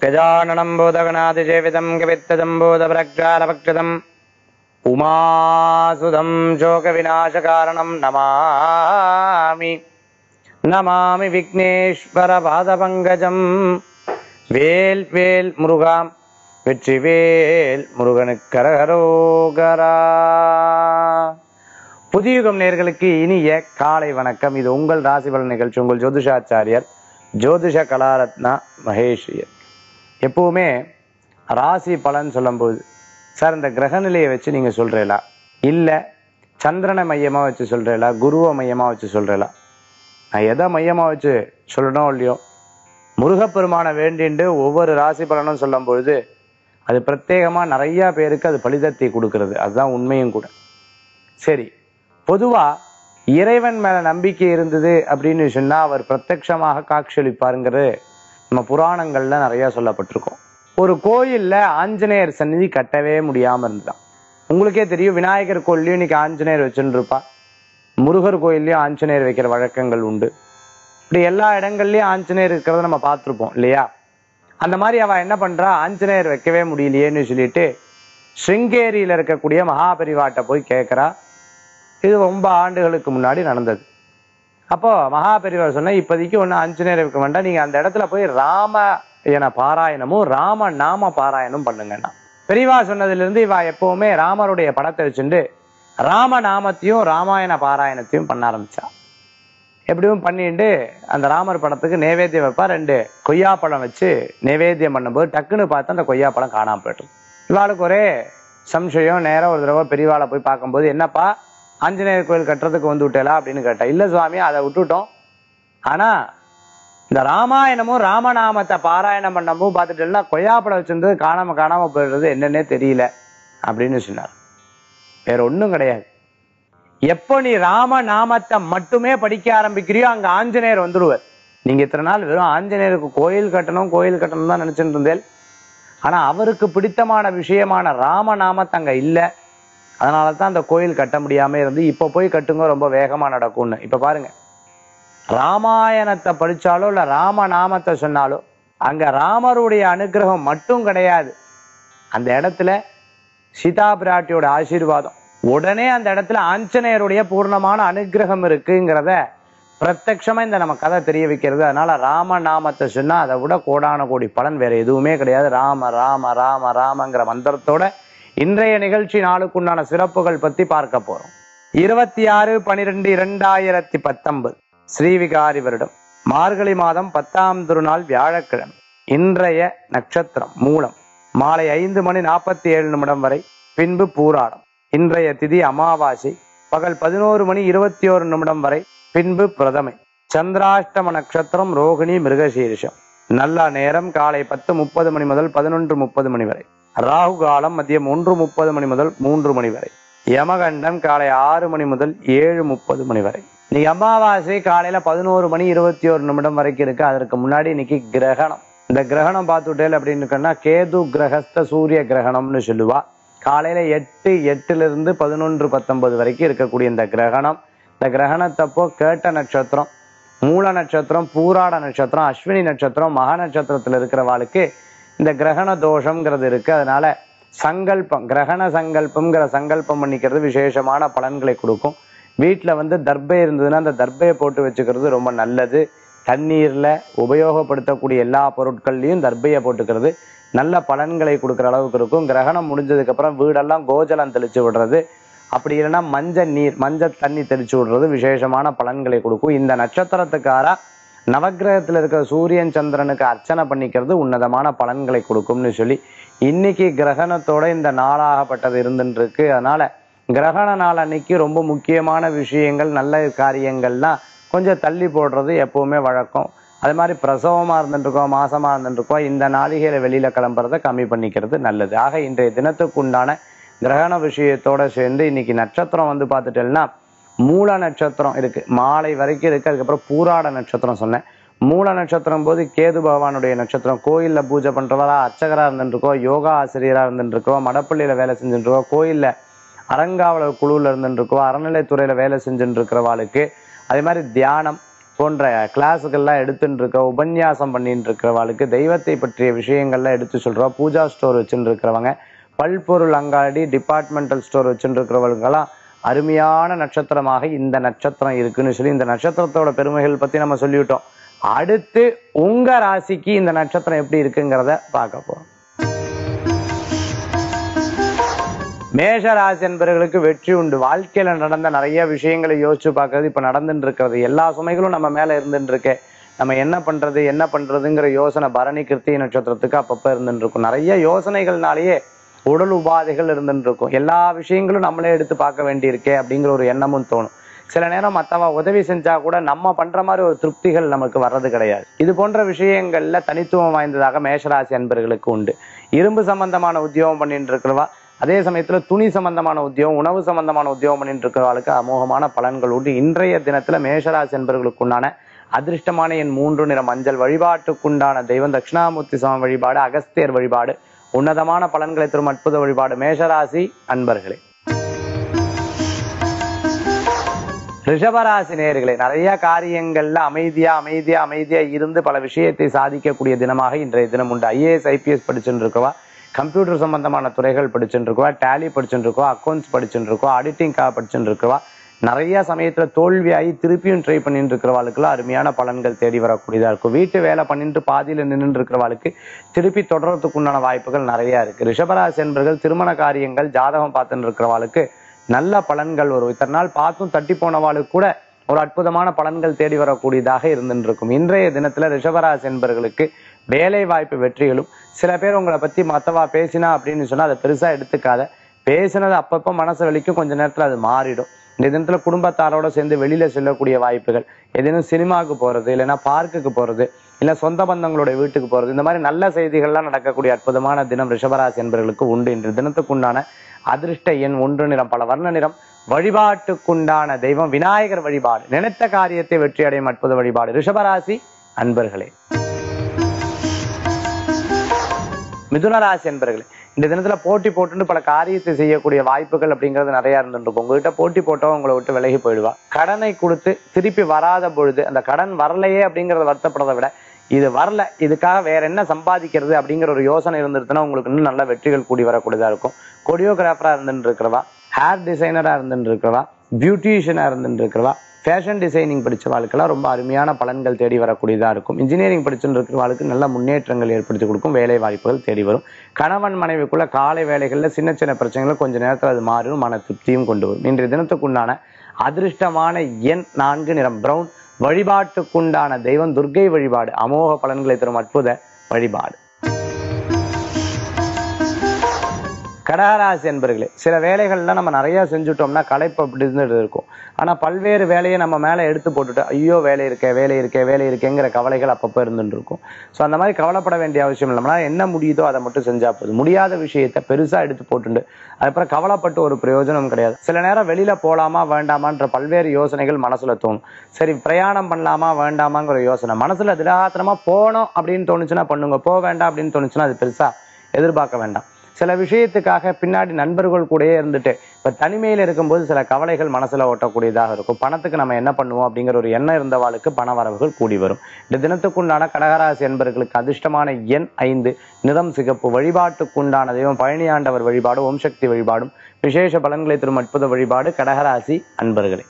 गजाननं भूतगणातिसेवितं कवित्तजम्बूतप्रक्षालभक्षितम् उमासुधं शोकविनाशकारणं नमामि नमामि விக்னேஸ்வரபாதபங்கஜம் வேல் வேல் முருகாம் வெற்றிவேல் முருகனுக்கரகரோகரா புதியுகம் நேர்களுக்கு இனிய காலை வணக்கம் இது உங்கள் ராசிபலன் நிகழ்ச்சி உங்கள் ஜோதிஷாச்சாரியர் ஜோதிஷ கலாரத்னா மகேஷ்யர் எப்பவுமே ராசி பலன் சொல்லும்போது சார் இந்த கிரகநிலையை வச்சு நீங்க சொல்றீங்களா இல்ல சந்திரனை மையமா வச்சு சொல்றீங்களா குருவை மையமா வச்சு சொல்றீங்களா நான் எதை மையமா வச்சு சொல்லணும் இல்லையோ முருகப்பெருமானை வேண்டிண்டு ஒவ்வொரு ராசி பலனும் சொல்லும் பொழுது அது பிரத்யேகமா நிறைய பேருக்கு அது பலிதத்தை கொடுக்கிறது அதுதான் உண்மையும் கூட சரி பொதுவா இறைவன் மேல நம்பிக்கை இருந்தது அப்படின்னு சொன்னா அவர் பிரத்யட்சமாக காட்சியளிப்பாருங்கிறது நம்ம புராணங்கள்ல நிறைய சொல்லப்பட்டிருக்கோம் ஒரு கோயில்ல ஆஞ்சநேயர் சந்நிதி கட்டவே முடியாம இருந்துதான் உங்களுக்கே தெரியும் விநாயகர் கோயில்லையும் இன்னைக்கு ஆஞ்சநேயர் வச்சுட்டு இருப்பா முருகர் கோயில்லையும் ஆஞ்சநேயர் வைக்கிற வழக்கங்கள் உண்டு இப்படி எல்லா இடங்கள்லயும் ஆஞ்சநேயர் இருக்கிறத நம்ம பார்த்திருப்போம் இல்லையா அந்த மாதிரி அவ என்ன பண்றா ஆஞ்சநேயர் வைக்கவே முடியலையேன்னு சொல்லிட்டு ஸ்ருங்கேரியில இருக்கக்கூடிய மகாபரிவாட்ட போய் கேட்கிறா இது ரொம்ப ஆண்டுகளுக்கு முன்னாடி நடந்தது அப்போ மகாபெரிவர் சொன்ன இப்போதைக்கு ஒண்ணு ஆஞ்சநேயர் வைக்க வேண்டாம் நீங்க அந்த இடத்துல போய் ராம என பாராயணமும் ராம நாம பாராயணம் பண்ணுங்கன்னா பெரியவா சொன்னதுல இருந்து இவ எப்பவுமே ராமருடைய படத்தை வச்சுட்டு ராம நாமத்தையும் ராமாயண பாராயணத்தையும் பண்ண ஆரம்பிச்சா எப்படியும் பண்ணிட்டு அந்த ராமர் படத்துக்கு நைவேத்தியம் வைப்பா ரெண்டு கொய்யாப்பழம் வச்சு நைவேத்தியம் பண்ணும்போது டக்குன்னு பார்த்து அந்த கொய்யாப்பழம் காணாம போயிடும் இவாளுக்கு ஒரே சம்சயம் நேரம் ஒரு தடவை பெரியவாளை போய் பார்க்கும்போது என்னப்பா ஆஞ்சநேயர் கோயில் கட்டுறதுக்கு வந்து விட்டேலா அப்படின்னு கேட்டா இல்ல சுவாமி அதை விட்டுட்டோம் ஆனா இந்த ராமாயணமும் ராமநாமத்தை பாராயணம் பண்ணமும் பார்த்துட்டேன்னா கொய்யாப்பழம் வச்சிருந்தது காணாம காணாம போயிடுறது என்னன்னே தெரியல அப்படின்னு சொன்னார் வேற ஒண்ணும் கிடையாது எப்போ நீ ராம நாமத்தை மட்டுமே படிக்க ஆரம்பிக்கிறியோ அங்க ஆஞ்சநேயர் வந்துருவார் நீங்க இத்தனை நாள் வெறும் ஆஞ்சநேயருக்கு கோயில் கட்டணும் கோயில் கட்டணும் தான் நினைச்சிட்டு இருந்தேன் ஆனா அவருக்கு பிடித்தமான விஷயமான ராம நாமத்தை அங்க இல்ல அதனால தான் அந்த கோயில் கட்ட முடியாம இருந்து இப்ப போய் கட்டுங்க ரொம்ப வேகமா நடக்கும்னு இப்ப பாருங்க ராமாயணத்தை படிச்சாலோ இல்ல ராம நாமத்தை சொன்னாலோ அங்க ராமருடைய அனுகிரகம் மட்டும் கிடையாது அந்த இடத்துல சீதா பிராட்டியோட ஆசீர்வாதம் உடனே அந்த இடத்துல ஆஞ்சநேயருடைய பூர்ணமான அனுகிரகம் இருக்குங்கிறத பிரத்யட்சமா இந்த நம்ம கதை தெரிய வைக்கிறது அதனால ராம நாமத்தை சொன்னா அதை விட கோடான கோடி பலன் வேற எதுவுமே கிடையாது ராம ராம ராம ராமங்கிற மந்திரத்தோட இன்றைய நிகழ்ச்சி நாளுக்குண்டான சிறப்புகள் பத்தி பார்க்க போறோம் இருபத்தி ஆறு பனிரெண்டு இரண்டாயிரத்தி பத்தொன்பது ஸ்ரீவிகாரி வருடம் மார்கழி மாதம் பத்தாம் திருநாள் வியாழக்கிழமை இன்றைய நட்சத்திரம் மூலம் மாலை ஐந்து மணி நாற்பத்தி ஏழு நிமிடம் வரை பின்பு பூராடம் இன்றைய திதி அமாவாசை பகல் பதினோரு மணி இருபத்தி ஓரு நிமிடம் வரை பின்பு பிரதமை சந்திராஷ்டம நட்சத்திரம் ரோகிணி மிருகசீரிஷம் நல்ல நேரம் காலை பத்து முப்பது மணி முதல் பதினொன்று முப்பது மணி வரை ராகு காலம் மதியம் ஒன்று முப்பது மணி முதல் மூன்று மணி வரை யமகண்டம் காலை ஆறு மணி முதல் ஏழு முப்பது மணி வரை இன்னைக்கு அமாவாசை காலையில பதினோரு மணி இருபத்தி ஒரு நிமிடம் வரைக்கும் இருக்கு அதற்கு முன்னாடி இன்னைக்கு கிரகணம் இந்த கிரகணம் பார்த்துட்டேல் அப்படின்னு சொன்னா கேது கிரகஸ்த சூரிய கிரகணம்னு சொல்லுவா காலையில எட்டு எட்டுல இருந்து பதினொன்று பத்தொன்பது வரைக்கும் இருக்கக்கூடிய இந்த கிரகணம் இந்த கிரகணத்தப்போ கேட்ட நட்சத்திரம் மூல நட்சத்திரம் பூராட நட்சத்திரம் அஸ்வினி நட்சத்திரம் மக நட்சத்திரத்துல இருக்கிறவாளுக்கு இந்த கிரகண தோஷம்ங்கிறது இருக்கு அதனால சங்கல்பம் கிரகண சங்கல்பம்ங்கிற சங்கல்பம் பண்ணிக்கிறது விசேஷமான பலன்களை கொடுக்கும் வீட்டுல வந்து தர்பை இருந்ததுன்னா அந்த தர்பையை போட்டு வச்சுக்கிறது ரொம்ப நல்லது தண்ணீர்ல உபயோகப்படுத்தக்கூடிய எல்லா பொருட்கள்லையும் தர்பையை போட்டுக்கிறது நல்ல பலன்களை கொடுக்குற அளவுக்கு இருக்கும் கிரகணம் முடிஞ்சதுக்கு அப்புறம் வீடெல்லாம் கோஜலம் தெளிச்சு விடுறது அப்படி இல்லைன்னா மஞ்சள் நீர் மஞ்சள் தண்ணி தெளிச்சு விடுறது விசேஷமான பலன்களை கொடுக்கும் இந்த நட்சத்திரத்துக்காரா நவக்கிரகத்துல இருக்கிற சூரியன் சந்திரனுக்கு அர்ச்சனை பண்ணிக்கிறது உன்னதமான பலன்களை கொடுக்கும்னு சொல்லி இன்னைக்கு கிரகணத்தோட இந்த நாளாகப்பட்டது இருந்துட்டு இருக்கு அதனால கிரகண நாள் அன்னைக்கு ரொம்ப முக்கியமான விஷயங்கள் நல்ல காரியங்கள்லாம் கொஞ்சம் தள்ளி போடுறது எப்பவுமே வழக்கம் அது மாதிரி பிரசவமா இருந்துருக்கோம் மாசமா இருந்துருக்கோம் இந்த நாளிகையில வெளியில கிளம்புறதை கம்மி பண்ணிக்கிறது நல்லது ஆக இன்றைய தினத்துக்கு உண்டான கிரகண விஷயத்தோட சேர்ந்து இன்னைக்கு நட்சத்திரம் வந்து பார்த்துட்டேன்னா மூல நட்சத்திரம் இருக்கு மாலை வரைக்கும் இருக்கு அதுக்கப்புறம் பூராட நட்சத்திரம் சொன்னேன் மூல நட்சத்திரம் போது கேது பகவானுடைய நட்சத்திரம் கோயில்ல பூஜை பண்றவரா அர்ச்சகரா இருந்துருக்கோம் யோகா ஆசிரியரா இருந்துருக்கோம் மடப்பள்ளியில வேலை செஞ்சுட்டு இருக்கோம் கோயில்ல அறங்காவலர் குழுவில் இருந்துருக்கோம் அறநிலைத்துறையில வேலை செஞ்சுட்டு இருக்கிறவாளுக்கு அதே மாதிரி தியானம் போன்ற கிளாஸுக்கெல்லாம் எடுத்துட்டு இருக்க உபன்யாசம் பண்ணிட்டு இருக்கிறவங்களுக்கு தெய்வத்தை பற்றிய விஷயங்கள்லாம் எடுத்து சொல்றோம் பூஜா ஸ்டோர் வச்சுட்டு இருக்கிறவங்க பல்பொருள் அங்காடி டிபார்ட்மெண்டல் ஸ்டோர் வச்சுட்டு இருக்கிறவங்களுக்கெல்லாம் அருமையான நட்சத்திரமாக இந்த நட்சத்திரம் இருக்குன்னு சொல்லி இந்த நட்சத்திரத்தோட பெருமைகள் பத்தி நம்ம சொல்லிவிட்டோம் அடுத்து உங்க ராசிக்கு இந்த நட்சத்திரம் எப்படி இருக்குங்கிறத பார்க்க போறோம் மேஷ ராசி என்பவர்களுக்கு வெற்றி உண்டு வாழ்க்கையில நடந்த நிறைய விஷயங்களை யோசிச்சு பார்க்கறது இப்ப நடந்துட்டு இருக்கிறது எல்லா சுமைகளும் நம்ம மேல இருந்துட்டு இருக்கு நம்ம என்ன பண்றது என்ன பண்றதுங்கிற யோசனை பரணி கிருத்திகை நட்சத்திரத்துக்கு அப்பப்ப இருந்துட்டு இருக்கும் நிறைய யோசனைகள்னாலேயே உடல் உபாதைகள் இருந்துட்டு இருக்கும் எல்லா விஷயங்களும் நம்மளே எடுத்து பார்க்க வேண்டியிருக்கே அப்படிங்கிற ஒரு எண்ணமும் தோணும் சில நேரம் மத்தவ உதவி செஞ்சா கூட நம்ம பண்ற மாதிரி ஒரு திருப்திகள் நமக்கு வர்றது கிடையாது இது போன்ற விஷயங்கள்ல தனித்துவம் வாய்ந்ததாக மேஷராசி அன்பர்களுக்கு உண்டு இரும்பு சம்பந்தமான உத்தியோகம் பண்ணிட்டு இருக்கிறவா அதே சமயத்துல துணி சம்பந்தமான உத்தியோகம் உணவு சம்பந்தமான உத்தியோகம் பண்ணிட்டு இருக்கிறவர்களுக்கு அமோகமான பலன்கள் உண்டு இன்றைய தினத்துல மேஷராசி என்பவர்களுக்கு உண்டான அதிர்ஷ்டமான என் மூன்று நிற மஞ்சள் வழிபாட்டுக்குண்டான தெய்வம் தட்சிணாமூர்த்தி சுவாமி வழிபாடு அகஸ்தியர் வழிபாடு உன்னதமான பலன்களை தரும் அற்புத வழிபாடு மேஷராசி அன்பர்களே ரிஷபராசி நேயர்களே நிறைய காரியங்கள்ல அமைதியா அமைதியா அமைதியா இருந்து பல விஷயத்தை சாதிக்கக்கூடிய தினமாக இன்றைய தினம் உண்டு ஐஏஎஸ் ஐபிஎஸ் படிச்சுட்டு இருக்கவா கம்ப்யூட்டர் சம்பந்தமான துறைகள் படிச்சுட்டு இருக்கவா டேலி படிச்சுட்டு இருக்கவா அக்கௌண்ட்ஸ் படிச்சுட்டு இருக்கவா ஆடிட்டிங்காக படிச்சுட்டு இருக்கவா நிறைய சமயத்துல தோல்வியாகி திருப்பியும் ட்ரை பண்ணிட்டு இருக்கிறவாளுக்குலாம் அருமையான பலன்கள் தேடி வரக்கூடியதா இருக்கும் வீட்டு வேலை பண்ணிட்டு பாதியில நின்று இருக்கிறவாளுக்கு திருப்பி தொடர்றதுக்கு உண்டான வாய்ப்புகள் நிறைய இருக்கு ரிஷபராசி என்பர்கள் திருமண காரியங்கள் ஜாதகம் பார்த்துட்டு இருக்கிறவாளுக்கு நல்ல பலன்கள் வரும் இத்தனை நாள் பார்த்தும் தட்டி போனவாளுக்கு கூட ஒரு அற்புதமான பலன்கள் தேடி வரக்கூடியதாக இருந்துட்டு இருக்கும் இன்றைய தினத்துல ரிஷபராசி என்பர்களுக்கு வேலை வாய்ப்பு வெற்றிகளும் சில பேர் உங்களை பத்தி மத்தவா பேசினா அப்படின்னு சொன்னா அதை பெருசா எடுத்துக்காத பேசினது அப்பப்ப மனசு வலிக்கும் கொஞ்ச நேரத்துல அது மாறிடும் இந்த தினத்துல குடும்பத்தாரோட சேர்ந்து வெளியில செல்லக்கூடிய வாய்ப்புகள் ஏதேனும் சினிமாவுக்கு போறது இல்லைன்னா பார்க்குக்கு போறது இல்ல சொந்த பந்தங்களுடைய வீட்டுக்கு போறது இந்த மாதிரி நல்ல செய்திகள்லாம் நடக்கக்கூடிய அற்புதமான தினம் ரிஷபராசி என்பவர்களுக்கு உண்டு இன்று தினத்துக்குண்டான அதிர்ஷ்ட எண் ஒன்று நிறம் பல வர்ண நிறம் வழிபாட்டுக்குண்டான தெய்வம் விநாயகர் வழிபாடு நினைத்த காரியத்தை வெற்றி அடையும் அற்புத வழிபாடு ரிஷபராசி அன்பர்களே மிதுன ராசி அன்பர்களே இந்த தினத்துல போட்டி போட்டுன்னு பல காரியத்தை செய்யக்கூடிய வாய்ப்புகள் அப்படிங்கிறது நிறைய இருந்துருக்கும் உங்ககிட்ட போட்டி போட்டவங்க உங்களை விட்டு விலகி போயிடுவா கடனை கொடுத்து திருப்பி வராத பொழுது அந்த கடன் வரலையே அப்படிங்கறத வருத்தப்படுறதை விட இது வரல இதுக்காக வேற என்ன சம்பாதிக்கிறது அப்படிங்கிற ஒரு யோசனை இருந்துருச்சுன்னா உங்களுக்கு இன்னும் நல்ல வெற்றிகள் கூடி வரக்கூடியதா இருக்கும் கொரியோகிராஃபரா இருந்துட்டு இருக்கிறவா ஹேர் டிசைனரா இருந்துட்டு இருக்கிறவா பியூட்டிஷியனா இருந்துட்டு இருக்கிறவா ஃபேஷன் டிசைனிங் படிச்சவாளுக்கெல்லாம் ரொம்ப அருமையான பலன்கள் தேடி வரக்கூடியதா இருக்கும் இன்ஜினியரிங் படிச்சுட்டு இருக்கிறவாளுக்கு நல்ல முன்னேற்றங்கள் ஏற்படுத்தி கொடுக்கும் வேலை வாய்ப்புகள் தேடி வரும் கணவன் மனைவிக்குள்ள காலை வேலைகள்ல சின்ன சின்ன பிரச்சனைகள் கொஞ்ச நேரத்துல அது மாறும் மன திருப்தியும் கொண்டு வரும் இன்றைய தினத்துக்குண்டான அதிர்ஷ்டமான எண் நான்கு நிறம் பிரவுன் வழிபாட்டுக்குண்டான தெய்வம் துர்க்கை வழிபாடு அமோக பலன்களை தரும் அற்புத வழிபாடு கடகராசி என்பர்களே சில வேலைகள்ல நம்ம நிறைய செஞ்சுட்டோம்னா களைப்பு அப்படி இருந்துட்டு இருக்கும் ஆனா பல்வேறு வேலையை நம்ம மேல எடுத்து போட்டுட்டு ஐயோ வேலை இருக்கே வேலை இருக்கே வேலை இருக்கேங்கிற கவலைகள் அப்பப்போ இருந்துட்டு இருக்கும் ஸோ அந்த மாதிரி கவலைப்பட வேண்டிய அவசியம் இல்லை நம்மளால என்ன முடியுதோ அதை மட்டும் செஞ்சா போதும் முடியாத விஷயத்த பெருசா எடுத்து போட்டுண்டு அதுக்கப்புறம் கவலைப்பட்டு ஒரு பிரயோஜனம் கிடையாது சில நேரம் வெளியில போலாமா வேண்டாமான்ற பல்வேறு யோசனைகள் மனசுல தோணும் சரி பிரயாணம் பண்ணலாமா வேண்டாமாங்கிற யோசனை மனசுல திடாத்திரமா போனோம் அப்படின்னு தோணுச்சுன்னா பண்ணுங்க போக வேண்டாம் அப்படின்னு தோணுச்சுன்னா அது பெருசா எதிர்பார்க்க வேண்டாம் சில விஷயத்துக்காக பின்னாடி நண்பர்கள் கூடயே இருந்துட்டு இப்ப தனிமையில இருக்கும்போது சில கவலைகள் மனசுல ஓட்டக்கூடியதாக இருக்கும் பணத்துக்கு நம்ம என்ன பண்ணுவோம் அப்படிங்கிற ஒரு எண்ணம் இருந்தவாளுக்கு பண வரவுகள் கூடி வரும் இந்த தினத்துக்குண்டான கடகராசி என்பர்களுக்கு அதிர்ஷ்டமான எண் ஐந்து நிறம் சிகப்பு வழிபாட்டுக்குண்டான தெய்வம் பழனியாண்டவர் வழிபாடு ஓம் சக்தி வழிபாடும் விசேஷ பலன்களை தரும் அற்புத வழிபாடு கடகராசி அன்பர்களே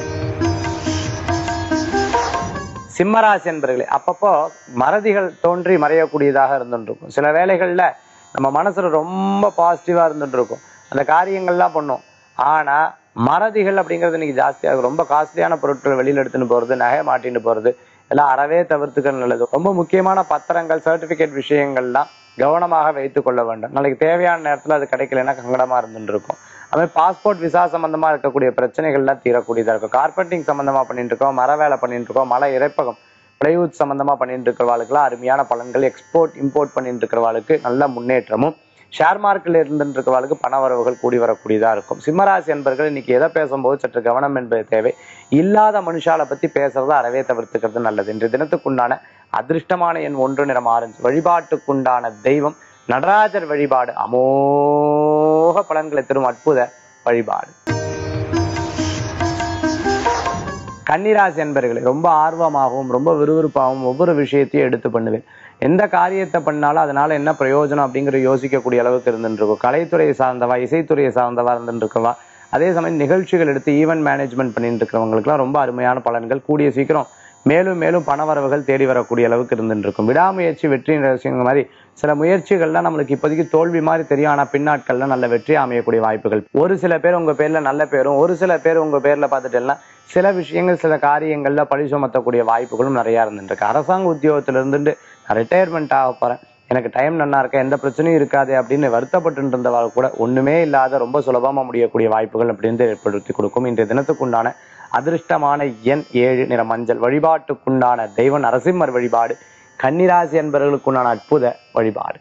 சிம்மராசி என்பர்களே அப்பப்போ மறதிகள் தோன்றி மறையக்கூடியதாக இருந்துட்டு இருக்கும் சில வேளைகள்ல நம்ம மனசுல ரொம்ப பாசிட்டிவா இருந்துட்டு இருக்கும் அந்த காரியங்கள்லாம் பண்ணோம் ஆனா மறதிகள் அப்படிங்கிறது இன்னைக்கு ஜாஸ்தியா இருக்கும் ரொம்ப காஸ்ட்லியான பொருட்கள் வெளியில எடுத்துன்னு போறது நகை மாட்டின்னு போறது எல்லாம் அறவே தவிர்த்துக்க நல்லது ரொம்ப முக்கியமான பத்திரங்கள் சர்டிபிகேட் விஷயங்கள்லாம் கவனமாக வைத்துக் கொள்ள வேண்டும் நாளைக்கு தேவையான நேரத்துல அது கிடைக்கலன்னா கங்கடமா இருந்துட்டு இருக்கும் அது மாதிரி பாஸ்போர்ட் விசா சம்பந்தமா இருக்கக்கூடிய பிரச்சனைகள்லாம் தீரக்கூடியதா இருக்கும் கார்பெண்டிங் சம்பந்தமா பண்ணிட்டு இருக்கோம் மர வேலை பண்ணிட்டு இருக்கோம் மலை இறைப்பகம் பிளைவுட் சம்பந்தமா பண்ணிட்டு இருக்கிறவாளுக்குலாம் அருமையான பலன்கள் எக்ஸ்போர்ட் இம்போர்ட் பண்ணிட்டு இருக்கிறவாளுக்கு நல்ல முன்னேற்றமும் ஷேர் மார்க்கெட்ல இருந்துட்டு இருக்கிறவாளுக்கு பண வரவுகள் கூடி வரக்கூடியதா இருக்கும் சிம்மராசி என்பர்கள் இன்னைக்கு எதை பேசும்போது சற்று கவனம் என்பது தேவை இல்லாத மனுஷால பத்தி பேசுறத அறவே தவிர்த்துக்கிறது நல்லது இன்று தினத்துக்குண்டான அதிர்ஷ்டமான எண் ஒன்று நிறம் ஆரஞ்சு வழிபாட்டுக்குண்டான தெய்வம் நடராஜர் வழிபாடு அமோக பலன்களை தரும் அற்புத வழிபாடு கன்னிராசி என்பர்களை ரொம்ப ஆர்வமாகவும் ரொம்ப விறுவிறுப்பாகவும் ஒவ்வொரு விஷயத்தையும் எடுத்து பண்ணுவேன் எந்த காரியத்தை பண்ணாலும் அதனால என்ன பிரயோஜனம் அப்படிங்கிற யோசிக்கக்கூடிய அளவுக்கு இருந்துட்டு இருக்கும் கலைத்துறையை சார்ந்தவா இசைத்துறையை சார்ந்தவா இருந்துட்டு இருக்கவா அதே சமயம் நிகழ்ச்சிகள் எடுத்து ஈவென்ட் மேனேஜ்மெண்ட் பண்ணிட்டு இருக்கிறவங்களுக்குலாம் ரொம்ப அருமையான பலன்கள் கூடிய சீக்கிரம் மேலும் மேலும் பணவரவுகள் தேடி வரக்கூடிய அளவுக்கு இருந்துட்டு இருக்கும் விடாமுயற்சி வெற்றியின் ரகசியங்கள் மாதிரி சில முயற்சிகள்லாம் நம்மளுக்கு இப்போதைக்கு தோல்வி மாதிரி தெரியும் ஆனா பின்னாட்கள்ல நல்ல வெற்றி அமையக்கூடிய வாய்ப்புகள் ஒரு சில பேர் உங்க பேர்ல நல்ல பேரும் ஒரு சில பேர் உங்க பேர்ல பார்த்துட்டேன்னா சில விஷயங்கள் சில காரியங்கள்ல பழி சுமத்தக்கூடிய வாய்ப்புகளும் நிறைய இருந்துட்டு இருக்கு அரசாங்க உத்தியோகத்துல இருந்துட்டு நான் ரிட்டையர்மெண்ட் ஆக போறேன் எனக்கு டைம் நல்லா இருக்க எந்த பிரச்சனையும் இருக்காது அப்படின்னு வருத்தப்பட்டு இருந்தவர்கள் கூட ஒண்ணுமே இல்லாத ரொம்ப சுலபமா முடியக்கூடிய வாய்ப்புகள் அப்படின்னு ஏற்படுத்தி கொடுக்கும் இன்றைய தினத்துக்குண்டான அதிர்ஷ்டமான எண் ஏழு நிற மஞ்சள் வழிபாட்டுக்குண்டான தெய்வ நரசிம்மர் வழிபாடு கன்னிராசி என்பவர்களுக்குண்டான அற்புத வழிபாடு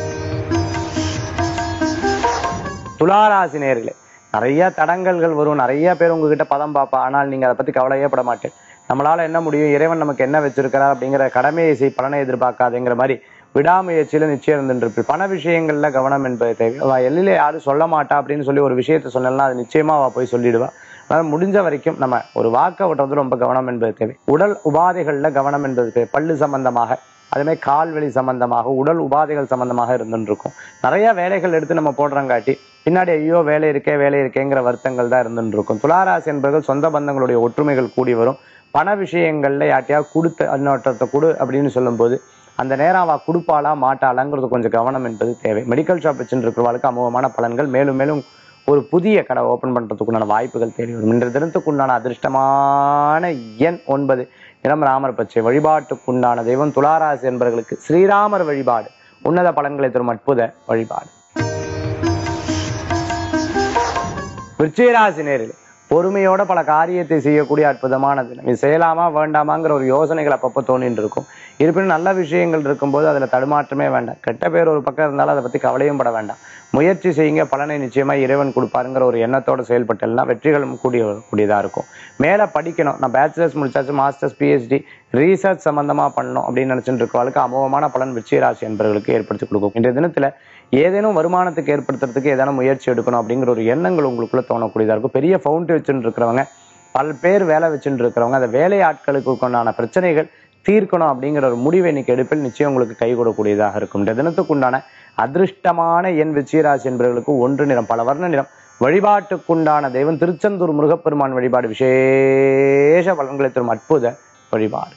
துளாராசி நேர்களே நிறைய தடங்கல்கள் வரும் நிறைய பேர் உங்ககிட்ட பதம் பார்ப்பா ஆனால் நீங்க அதை பத்தி கவலையே பட மாட்டேன் நம்மளால என்ன முடியும் இறைவன் நமக்கு என்ன வச்சிருக்கிறார் அப்படிங்கிற கடமையை செய் பலனை எதிர்பார்க்காதுங்கிற மாதிரி விடாமுயற்சியில நிச்சயம் இருந்துட்டு பண விஷயங்கள்ல கவனம் என்பது தேவை அவ எல்லையில யாரும் சொல்ல மாட்டா அப்படின்னு சொல்லி ஒரு விஷயத்த சொன்னா அது நிச்சயமா அவ போய் சொல்லிடுவா அதனால முடிஞ்ச வரைக்கும் நம்ம ஒரு வாக்க விடுறது ரொம்ப கவனம் என்பது தேவை உடல் உபாதைகள்ல கவனம் என்பது தேவை பல்லு சம்பந்தமாக அதே மாதிரி கால்வலி சம்பந்தமாக உடல் உபாதைகள் சம்பந்தமாக இருந்துட்டு இருக்கும் நிறைய வேலைகள் எடுத்து நம்ம போடுறங்காட்டி பின்னாடி ஐயோ வேலை இருக்கே வேலை இருக்கேங்கிற வருத்தங்கள் தான் இருந்துட்டு இருக்கும் துளாராசி என்பவர்கள் சொந்த பந்தங்களுடைய ஒற்றுமைகள் கூடி வரும் பண விஷயங்கள்ல யார்ட்டையாவது கொடுத்த அன்னோட்டத்தை கொடு அப்படின்னு சொல்லும்போது அந்த நேரம் அவ கொடுப்பாளா மாட்டாளாங்கிறது கொஞ்சம் கவனம் என்பது தேவை மெடிக்கல் ஷாப் வச்சுட்டு இருக்கிறவர்களுக்கு அமோகமான பலன்கள் மேலும் மேலும் ஒரு புதிய கடை ஓபன் பண்றதுக்குண்டான வாய்ப்புகள் தேடி வரும் இன்றைய தினத்துக்குண்டான அதிர்ஷ்டமான எண் ஒன்பது இளம் ராமர் பச்சை வழிபாட்டுக்குண்டான தெய்வம் துளாராசி என்பவர்களுக்கு ஸ்ரீராமர் வழிபாடு உன்னத பலன்களை தரும் அற்புத வழிபாடு விருச்சிகராசி நேரில் பொறுமையோட பல காரியத்தை செய்யக்கூடிய அற்புதமான தினம் இது செய்யலாமா வேண்டாமாங்கிற ஒரு யோசனைகள் அப்பப்போ தோணிட்டு இருக்கும் இருப்பினும் நல்ல விஷயங்கள் இருக்கும்போது அதுல தடுமாற்றமே வேண்டாம் கெட்ட பேர் ஒரு பக்கம் இருந்தாலும் அதை பத்தி கவலையும் பட வேண்டாம் முயற்சி செய்யுங்க பலனை நிச்சயமா இறைவன் கொடுப்பாருங்கிற ஒரு எண்ணத்தோட செயல்பட்டேன்னா வெற்றிகளும் கூடிய கூடியதா இருக்கும் மேல படிக்கணும் நான் பேச்சுலர்ஸ் முடிச்சாச்சு மாஸ்டர்ஸ் பிஹெச்டி ரீசர்ச் சம்பந்தமா பண்ணணும் அப்படின்னு நினைச்சிட்டு இருக்கவளுக்கு அமோகமான பலன் விருச்சிகராசி என்பவர்களுக்கு ஏற்படுத்தி கொடுக்கும் இன்றைய தினத்துல ஏதேனும் வருமானத்துக்கு ஏற்படுத்துறதுக்கு ஏதேனும் முயற்சி எடுக்கணும் அப்படிங்கிற ஒரு எண்ணங்கள் உங்களுக்குள்ள தோணக்கூடியதா இருக்கும் பெரிய ஃபவுண்ட் வச்சுட்டு இருக்கிறவங்க பல பேர் வேலை வச்சுட்டு இருக்கிறவங்க அந்த வேலை ஆட்களுக்கு உண்டான பிரச்சனைகள் தீர்க்கணும் அப்படிங்கிற ஒரு முடிவை இன்னைக்கு எடுப்பில் நிச்சயம் உங்களுக்கு கை கொடுக்கக்கூடியதாக இருக்கும் இந்த தினத்துக்குண்டான அதிர்ஷ்டமான எண் விச்சயராசி என்பவர்களுக்கு ஒன்று நிறம் பல வர்ண நிறம் வழிபாட்டுக்குண்டான தெய்வம் திருச்செந்தூர் முருகப்பெருமான் வழிபாடு விசேஷ பலன்களை தரும் அற்புத வழிபாடு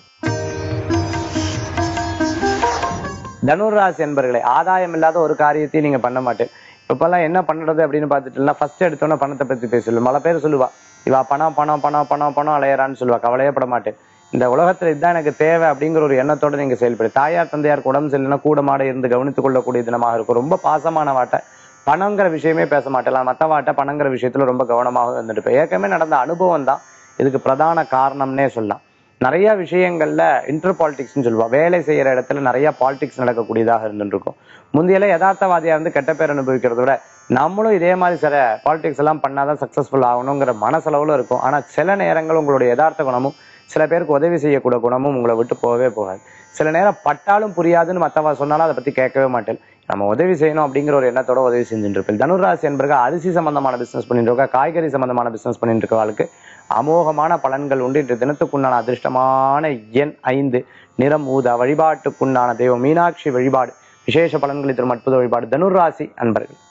தனுராசி என்பர்களே ஆதாயம் இல்லாத ஒரு காரியத்தையும் நீங்க பண்ண மாட்டேன் இப்பெல்லாம் என்ன பண்றது அப்படின்னு பார்த்துட்டுனா ஃபர்ஸ்ட் எடுத்தோன்னே பணத்தை பத்தி பேசல பல பேர் சொல்லுவா இவா பணம் பணம் பணம் பணம் பணம் அலையறான்னு சொல்லுவா கவலையே பட மாட்டேன் இந்த உலகத்துல இதுதான் எனக்கு தேவை அப்படிங்கிற ஒரு எண்ணத்தோட நீங்க செயல்படு தாயார் தந்தையாருக்கு உடம்பு சரியில்லைன்னா கூட மாட இருந்து கவனித்துக் கொள்ளக்கூடிய தினமாக இருக்கும் ரொம்ப பாசமான வாட்டை பணங்கிற விஷயமே பேச மாட்டேன் மற்ற வாட்டை பணங்கிற விஷயத்துல ரொம்ப கவனமாக இருந்துட்டு ஏற்கனவே நடந்த அனுபவம் தான் இதுக்கு பிரதான காரணம்னே சொல்லலாம் நிறைய விஷயங்கள்ல இன்டர் பாலிடிக்ஸ்னு சொல்லுவா வேலை செய்யற இடத்துல நிறைய பாலிடிக்ஸ் நடக்கக்கூடியதாக இருந்துட்டு இருக்கும் முந்தையெல்லாம் யதார்த்தவாதியா இருந்து கெட்ட பேர் அனுபவிக்கிறத விட நம்மளும் இதே மாதிரி சில பாலிடிக்ஸ் எல்லாம் பண்ணாதான் சக்சஸ்ஃபுல் ஆகணுங்கிற மனசளவுல இருக்கும் ஆனா சில நேரங்கள் உங்களுடைய யதார்த்த குணமும் சில பேருக்கு உதவி செய்யக்கூடிய குணமும் உங்களை விட்டு போகவே போகாது சில நேரம் பட்டாலும் புரியாதுன்னு மத்தவா சொன்னாலும் அதை பத்தி கேட்கவே மாட்டேன் நம்ம உதவி செய்யணும் அப்படிங்கிற ஒரு எண்ணத்தோட உதவி செஞ்சுட்டு இருப்பேன் தனுராசி என்பர்கள் அரிசி சம்பந்தமான பிசினஸ் பண்ணிட்டு இருக்கா காய்கறி சம்பந்தமான பிசினஸ் பண்ணிட்டு இருக்கவாளுக்கு அமோகமான பலன்கள் உண்டு இன்று தினத்துக்குண்டான அதிர்ஷ்டமான எண் ஐந்து நிறம் ஊதா வழிபாட்டுக்குண்டான தெய்வம் மீனாட்சி வழிபாடு விசேஷ பலன்களை தரும் அற்புத வழிபாடு தனுராசி அன்பர்கள்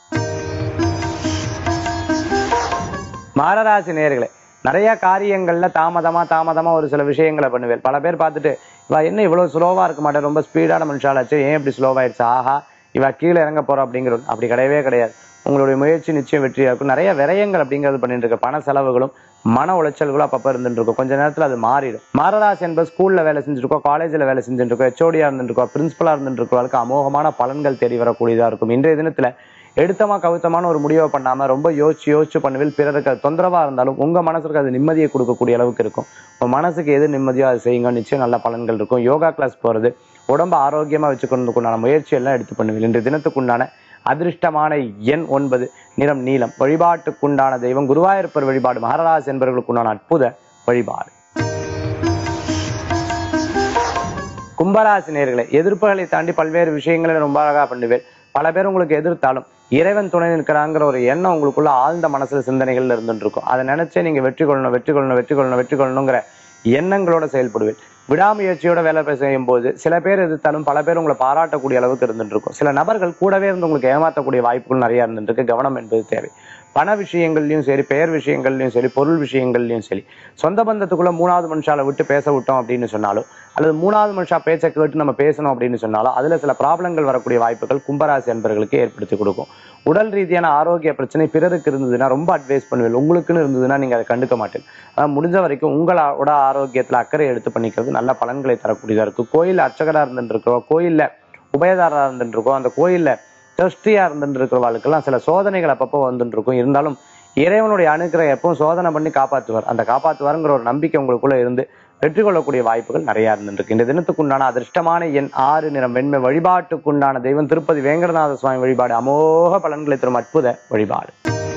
மாரராசி நேர்களே நிறைய காரியங்கள்ல தாமதமா தாமதமா ஒரு சில விஷயங்களை பண்ணுவேன் பல பேர் பார்த்துட்டு இவ என்ன இவ்வளவு ஸ்லோவா இருக்க மாட்டேன் ரொம்ப ஸ்பீடான மனுஷாலாச்சு ஏன் இப்படி ஸ்லோவாயிடுச்சு ஆஹா இவ கீழே இறங்க போறோம் அப்படிங்கிறது அப்படி கிடையவே கிடையாது உங்களுடைய முயற்சி நிச்சயம் வெற்றியா இருக்கும் நிறைய விரயங்கள் அப்படிங்கிறது பண்ணிட்டு இருக்க பண செலவுகளும் மன உளைச்சல்களும் அப்பப்ப இருந்துட்டு இருக்கும் கொஞ்ச நேரத்துல அது மாறிடும் மாரராசி என்பது ஸ்கூல்ல வேலை செஞ்சுட்டு இருக்கோம் காலேஜ்ல வேலை செஞ்சுட்டு இருக்கோம் ஹெச்ஓடியா இருந்துட்டு இருக்கோம் பிரின்சிபலா இருந்துட்டு இருக்கவங்களுக்கு அமோகமான பலன்கள் தேடி வரக்கூடியதா இருக்கும் இன்றைய தினத்துல எடுத்தமா கவித்தமான ஒரு முடிவை பண்ணாம ரொம்ப யோசிச்சு யோசிச்சு பண்ணுவில் பிறருக்கு அது தொந்தரவா இருந்தாலும் உங்க மனசுக்கு அது நிம்மதியை கொடுக்கக்கூடிய அளவுக்கு இருக்கும் உங்க மனசுக்கு எது நிம்மதியோ அதை செய்யுங்க நிச்சயம் நல்ல பலன்கள் இருக்கும் யோகா கிளாஸ் போறது உடம்ப ஆரோக்கியமா வச்சுக்கொண்டுக்குண்டான முயற்சி எல்லாம் எடுத்து பண்ணுவீங்க இன்றைய தினத்துக்குண்டான அதிர்ஷ்டமான எண் ஒன்பது நிறம் நீலம் வழிபாட்டுக்குண்டான தெய்வம் குருவாயூர்ப்பர் வழிபாடு மகாராஜ் என்பவர்களுக்குண்டான அற்புத வழிபாடு கும்பராசி நேர்களை எதிர்ப்புகளை தாண்டி பல்வேறு விஷயங்களை ரொம்ப அழகா பண்ணுவேன் பல பேர் உங்களுக்கு எதிர்த்தாலும் இறைவன் துணை நிற்கிறாங்கிற ஒரு எண்ணம் உங்களுக்குள்ள ஆழ்ந்த மனசுல சிந்தனைகள் இருந்துட்டு இருக்கும் அதை நினைச்சே நீங்க வெற்றி கொள்ளணும் வெற்றி கொள்ளணும் வெற்றி கொள்ளணும் வெற்றி கொள்ளணுங்கிற எண்ணங்களோட செயல்படுவேன் விடாமுயற்சியோட வேலை பே- செய்யும் போது சில பேர் எதிர்த்தாலும் பல பேர் உங்களை பாராட்டக்கூடிய அளவுக்கு இருந்துட்டு இருக்கும் சில நபர்கள் கூடவே இருந்து உங்களுக்கு ஏமாற்றக்கூடிய வாய்ப்புகள் நிறைய இருந்துட்டு இருக்கு கவனம் என்பது தேவை பண விஷயங்கள்லயும் சரி பெயர் விஷயங்கள்லயும் சரி பொருள் விஷயங்கள்லயும் சரி சொந்த பந்தத்துக்குள்ள மூணாவது மனுஷால விட்டு பேச விட்டோம் அப்படின்னு சொன்னாலும் அல்லது மூணாவது மனுஷா பேச்சை கேட்டு நம்ம பேசணும் அப்படின்னு சொன்னாலும் அதுல சில ப்ராப்ளங்கள் வரக்கூடிய வாய்ப்புகள் கும்பராசி அன்பர்களுக்கு ஏற்படுத்தி கொடுக்கும் உடல் ரீதியான ஆரோக்கிய பிரச்சனை பிறருக்கு இருந்ததுன்னா ரொம்ப அட்வைஸ் பண்ணுவேன் உங்களுக்குன்னு இருந்ததுன்னா நீங்க அதை கண்டுக்க மாட்டேன் அதான் முடிஞ்ச வரைக்கும் உங்களோட ஆரோக்கியத்துல அக்கறை எடுத்து பண்ணிக்கிறது நல்ல பலன்களை தரக்கூடியதா இருக்கு கோயில் அர்ச்சகரா இருந்துட்டு இருக்கோம் கோயில்ல உபயதாரா இருந்துட்டு இருக்கோம் அந்த கோயில்ல ட்ரஸ்டியா இருந்துட்டு இருக்கிறவர்களுக்கெல்லாம் சில சோதனைகள் அப்பப்போ வந்துட்டு இருக்கும் இருந்தாலும் இறைவனுடைய அனுக்கிரகம் எப்பவும் சோதனை பண்ணி காப்பாற்றுவார் அந்த காப்பாற்றுவாருங்கிற ஒரு நம்பிக்கை உங்களுக்குள்ள இருந்து வெற்றி கொள்ளக்கூடிய வாய்ப்புகள் நிறைய இருந்துருக்கு இந்த தினத்துக்குண்டான அதிர்ஷ்டமான எண் ஆறு நிறம் வெண்மை வழிபாட்டுக்குண்டான தெய்வம் திருப்பதி வேங்கடநாத சுவாமி வழிபாடு அமோக பலன்களை தரும் அற்புத வழிபாடு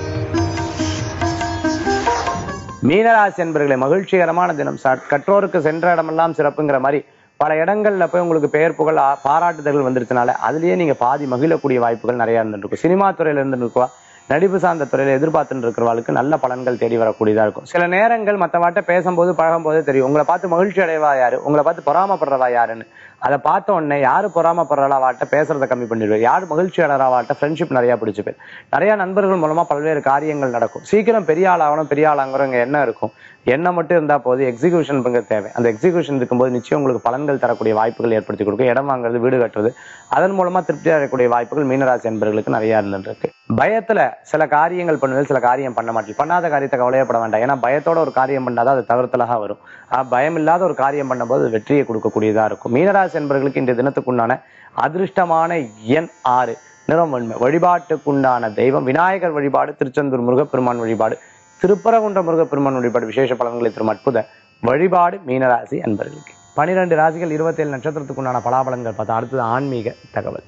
மீனராசி என்பர்களை மகிழ்ச்சிகரமான தினம் சார் கற்றோருக்கு சென்ற இடமெல்லாம் சிறப்புங்கிற மாதிரி பல இடங்கள்ல போய் உங்களுக்கு பெயர் புகழ் ஆ- பாராட்டுதல்கள் வந்துருச்சனால அதுலயே நீங்க பாதி மகிழக்கூடிய வாய்ப்புகள் நிறைய இருந்துருக்கும் சினிமா துறையில இருந்து இருக்கா நடிப்பு சார்ந்த துறையில எதிர்பார்த்துட்டு இருக்கிறவர்களுக்கு நல்ல பலன்கள் தேடி வரக்கூடியதா இருக்கும் சில நேரங்கள் மற்றவாட்ட பேசும்போது பழகும் போதே தெரியும் உங்களை பார்த்து மகிழ்ச்சி அடைவா யாரு உங்களை பார்த்து பொறாமப்படுறவா யாருன்னு அதை பார்த்த உடனே யாரு பொறாமப்படுறா வாட்ட பேசுறதை கம்மி பண்ணிடுவார் யார் மகிழ்ச்சி அடைறா வாட்ட ஃப்ரெண்ட்ஷிப் நிறைய பிடிச்சிப்பேன் நிறைய நண்பர்கள் மூலமா பல்வேறு காரியங்கள் நடக்கும் சீக்கிரம் பெரிய ஆளாகணும் பெரிய ஆளாங்கிறவங்க என்ன இருக்கும் எண்ணம் மட்டும் இருந்தா போது எக்ஸிகியூஷன் பங்க தேவை அந்த எக்ஸிகியூஷன் இருக்கும்போது நிச்சயம் உங்களுக்கு பலன்கள் தரக்கூடிய வாய்ப்புகள் ஏற்படுத்தி கொடுக்கும் இடம் வாங்குறது வீடு கட்டுறது அதன் மூலமா திருப்தி அடையக்கூடிய வாய்ப்புகள் மீனராசி என்பவர்களுக்கு நிறைய இருந்துட்டு இருக்கு பயத்துல சில காரியங்கள் பண்ணுவது சில காரியம் பண்ண மாட்டேன் பண்ணாத காரியத்தை கவலையப்பட வேண்டாம் ஏன்னா பயத்தோட ஒரு காரியம் பண்ணாதான் அது தவிர்த்தலாக வரும் ஆஹ் பயம் இல்லாத ஒரு காரியம் பண்ணும்போது அது வெற்றியை கொடுக்கக்கூடியதா இருக்கும் மீனராசி என்பவர்களுக்கு இன்றைய தினத்துக்குண்டான அதிர்ஷ்டமான எண் ஆறு நிறம் வெண்மை வழிபாட்டுக்குண்டான தெய்வம் விநாயகர் வழிபாடு திருச்செந்தூர் முருகப்பெருமான் வழிபாடு திருப்பரங்குன்ற முருகப்பெருமான் வழிபாடு விசேஷ பலன்களை தரும் அற்புத வழிபாடு மீனராசி அன்பர்களுக்கு பனிரெண்டு ராசிகள் இருபத்தேழு நட்சத்திரத்துக்குண்டான பலாபலன்கள் பார்த்தா அடுத்தது ஆன்மீக தகவல்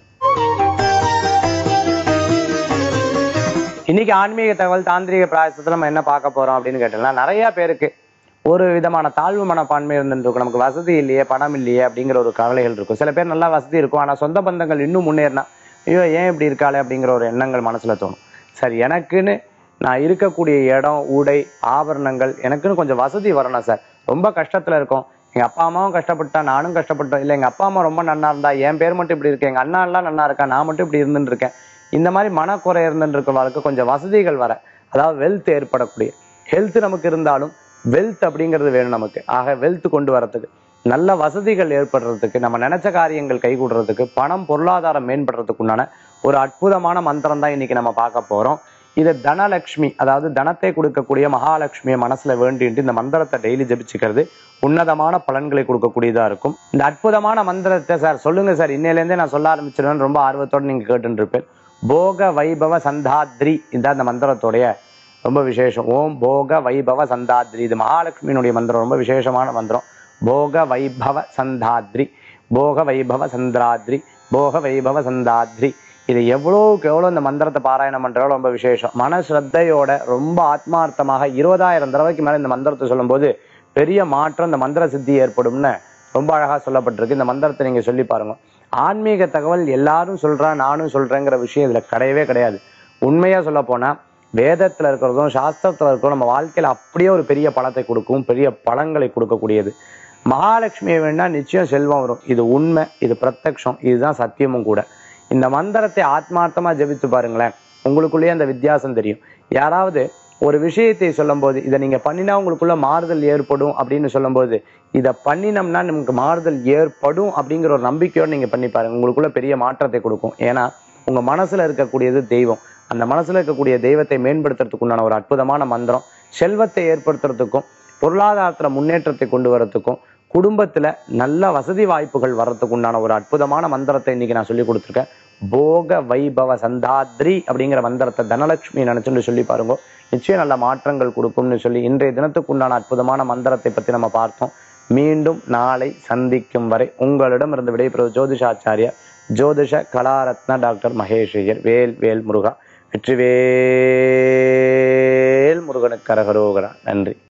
இன்னைக்கு ஆன்மீக தகவல் தாந்திரிக பிராயசத்துல நம்ம என்ன பார்க்க போறோம் அப்படின்னு கேட்டோம்னா நிறைய பேருக்கு ஒரு விதமான தாழ்வு மனப்பான்மை இருந்துருக்கும் நமக்கு வசதி இல்லையே பணம் இல்லையே அப்படிங்கிற ஒரு கவலைகள் இருக்கும் சில பேர் நல்லா வசதி இருக்கும் ஆனா சொந்த பந்தங்கள் இன்னும் முன்னேறினா ஐயோ ஏன் இப்படி இருக்காளே அப்படிங்கிற ஒரு எண்ணங்கள் மனசுல தோணும் சரி எனக்குன்னு நான் இருக்கக்கூடிய இடம் உடை ஆபரணங்கள் எனக்குன்னு கொஞ்சம் வசதி வரணும் சார் ரொம்ப கஷ்டத்துல இருக்கோம் எங்க அப்பா அம்மாவும் கஷ்டப்பட்டா நானும் கஷ்டப்பட்டோம் இல்ல எங்க அப்பா அம்மா ரொம்ப நன்னா இருந்தா என் பேர் மட்டும் இப்படி இருக்கு எங்க அண்ணா எல்லாம் நன்னா இருக்கா நான் மட்டும் இப்படி இருந்துட்டு இருக்கேன் இந்த மாதிரி மனக்குறை இருந்துட்டு இருக்கிறவங்களுக்கு கொஞ்சம் வசதிகள் வர அதாவது வெல்த் ஏற்படக்கூடிய ஹெல்த் நமக்கு இருந்தாலும் வெல்த் அப்படிங்கிறது வேணும் நமக்கு ஆக வெல்த் கொண்டு வரதுக்கு நல்ல வசதிகள் ஏற்படுறதுக்கு நம்ம நினைச்ச காரியங்கள் கைகூடுறதுக்கு பணம் பொருளாதாரம் மேம்படுறதுக்கு உண்டான ஒரு அற்புதமான மந்திரம் தான் இன்னைக்கு நம்ம பார்க்க போறோம் இது தனலட்சுமி அதாவது தனத்தை கொடுக்கக்கூடிய மகாலட்சுமியை மனசுல வேண்டிட்டு இந்த மந்திரத்தை டெய்லி ஜெபிச்சுக்கிறது உன்னதமான பலன்களை கொடுக்கக்கூடியதா இருக்கும் இந்த அற்புதமான மந்திரத்தை சார் சொல்லுங்க சார் இன்னையிலேருந்தே நான் சொல்ல ஆரம்பிச்சிருவேன் ரொம்ப ஆர்வத்தோட நீங்க கேட்டுட்டு இருப்பேன் போக வைபவ சந்தாத்ரி இந்த அந்த மந்திரத்தோடைய ரொம்ப விசேஷம் ஓம் போக வைபவ சந்தாத்ரி இது மகாலட்சுமியினுடைய மந்திரம் ரொம்ப விசேஷமான மந்திரம் போக வைபவ சந்தாத்ரி போக வைபவ சந்திராத்ரி போக வைபவ சந்தாத்ரி இது எவ்வளவுக்கு எவ்வளவு இந்த மந்திரத்தை பாராயணம் பண்றதோ ரொம்ப விசேஷம் மன ஸ்ரத்தையோட ரொம்ப ஆத்மார்த்தமாக இருபதாயிரம் தடவைக்கு மேல இந்த மந்திரத்தை சொல்லும்போது பெரிய மாற்றம் இந்த மந்திர சித்தி ஏற்படும்னு ரொம்ப அழகா சொல்லப்பட்டிருக்கு இந்த மந்திரத்தை நீங்க சொல்லி பாருங்க ஆன்மீக தகவல் எல்லாரும் சொல்றா நானும் சொல்றேங்கிற விஷயம் இதுல கிடையவே கிடையாது உண்மையா சொல்ல போனா வேதத்துல இருக்கிறதும் சாஸ்திரத்துல இருக்கிறதும் நம்ம வாழ்க்கையில அப்படியே ஒரு பெரிய பலத்தை கொடுக்கும் பெரிய பலங்களை கொடுக்கக்கூடியது மகாலட்சுமியை வேணா நிச்சயம் செல்வம் வரும் இது உண்மை இது பிரத்யக்ஷம் இதுதான் சத்தியமும் கூட இந்த மந்திரத்தை ஆத்மார்த்தமா ஜெபித்து பாருங்களேன் உங்களுக்குள்ளேயே அந்த வித்தியாசம் தெரியும் யாராவது ஒரு விஷயத்தை சொல்லும்போது இதை நீங்க பண்ணினா உங்களுக்குள்ள மாறுதல் ஏற்படும் அப்படின்னு சொல்லும்போது இதை பண்ணினோம்னா நமக்கு மாறுதல் ஏற்படும் அப்படிங்கிற ஒரு நம்பிக்கையோடு நீங்க பண்ணி பாருங்க உங்களுக்குள்ள பெரிய மாற்றத்தை கொடுக்கும் ஏன்னா உங்க மனசுல இருக்கக்கூடியது தெய்வம் அந்த மனசுல இருக்கக்கூடிய தெய்வத்தை மேம்படுத்துறதுக்கு உண்டான ஒரு அற்புதமான மந்திரம் செல்வத்தை ஏற்படுத்துறதுக்கும் பொருளாதாரத்துல முன்னேற்றத்தை கொண்டு வரதுக்கும் குடும்பத்துல நல்ல வசதி வாய்ப்புகள் வர்றதுக்கு உண்டான ஒரு அற்புதமான மந்திரத்தை இன்னைக்கு நான் சொல்லி கொடுத்துருக்கேன் போக வைபவ சந்தாத்ரி அப்படிங்கிற மந்திரத்தை தனலட்சுமி நினைச்சுன்னு சொல்லி பாருங்க நிச்சயம் நல்ல மாற்றங்கள் கொடுக்கும்னு சொல்லி இன்றைய தினத்துக்கு உண்டான அற்புதமான மந்திரத்தை பத்தி நம்ம பார்த்தோம் மீண்டும் நாளை சந்திக்கும் வரை உங்களிடம் இருந்து விடைபெறுவது ஜோதிஷாச்சாரியா ஜோதிஷ கலாரத்ன டாக்டர் மகேஷ் ஐயர் வேல் வேல் முருகா வெற்றிவேல் முருகனுக்கு கரகரோகரா நன்றி